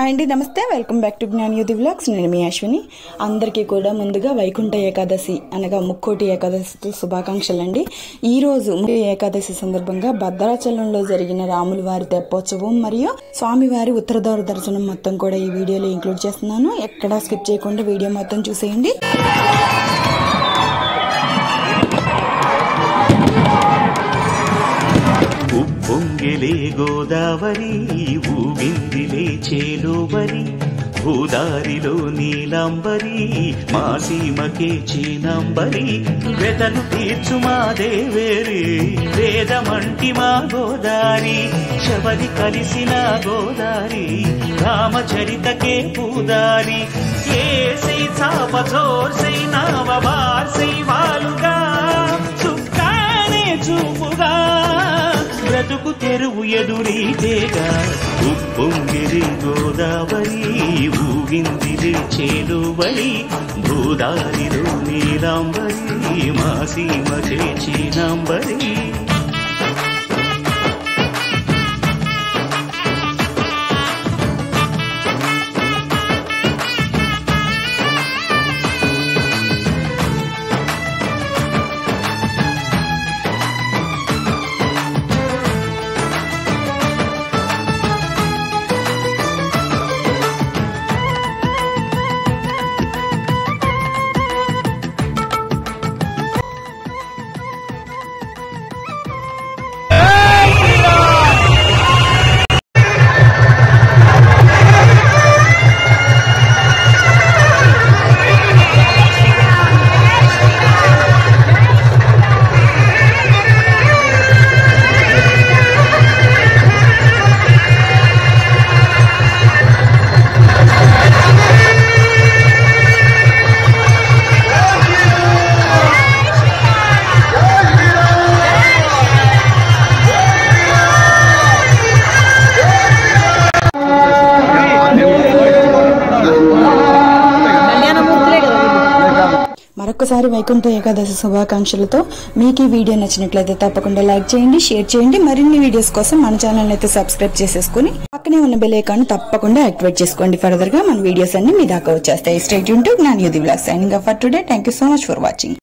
hi అండి నమస్తే welcome back to Gnanayudhi vlogs నేను మీ అశ్విని అందరికీ కూడా ముందుగా వైకుంఠ ఏకాదశి అనగా ముక్కోటి ఏకాదశి శుభాకాంక్షలు అండి ఈ రోజు ముక్కోటి ఏకాదశి సందర్భంగా భద్రాచలంలో జరిగిన రాముల వారి తెప్పోత్సవం మరియు స్వామివారి ఉత్తరద్వార దర్శనం మొత్తం కూడా ఈ వీడియోలో ఇంక్లూడ్ చేస్తున్నాను ఎక్కడా స్కిప్ చేయకుండా వీడియో మొత్తం చూసేయండి ఉప్పొంగిలే గోదావరి ఊగిందిలే చేలోవరి భూదారిలో నీలాంబరి మా సీమకే చీనాంబరి వెతలు తీర్చు మా దేవేరి వేదమంటి మా గోదారి శబరి కలిసిన గోదారి రామచరితకే పూదారి ఏసై చాప జోర్సై నావ వార్సై వాలుగా చుక్కానే చూపుగా బ్రతుకు తెరువు ఎదురీతేగా ఉప్పొంగిరి గోదావరి ఊగిందిరి చేలువరి భూదారిలో నీలాంబరి మా సీమ చేచినాంబరి మరొకసారి వైకుంఠ ఏకాదశి శుభాకాంక్షలతో మీకు ఈ వీడియో నచ్చినట్లయితే తప్పకుండా లైక్ చేయండి షేర్ చేయండి మరిన్ని వీడియోస్ కోసం మన ఛానల్ అయితే సబ్స్క్రైబ్ చేసేసుకుని పక్కనే ఉన్న బెల్ ఐకాన్ తప్పకుండా యాక్టివేట్ చేసుకోండి ఫర్దర్ గా మన వీడియోస్ అన్ని మీ దాకా వచ్చేస్తాయి స్టేట్ యూన్ to Gnanayudhi blog signing for today thank you so much for watching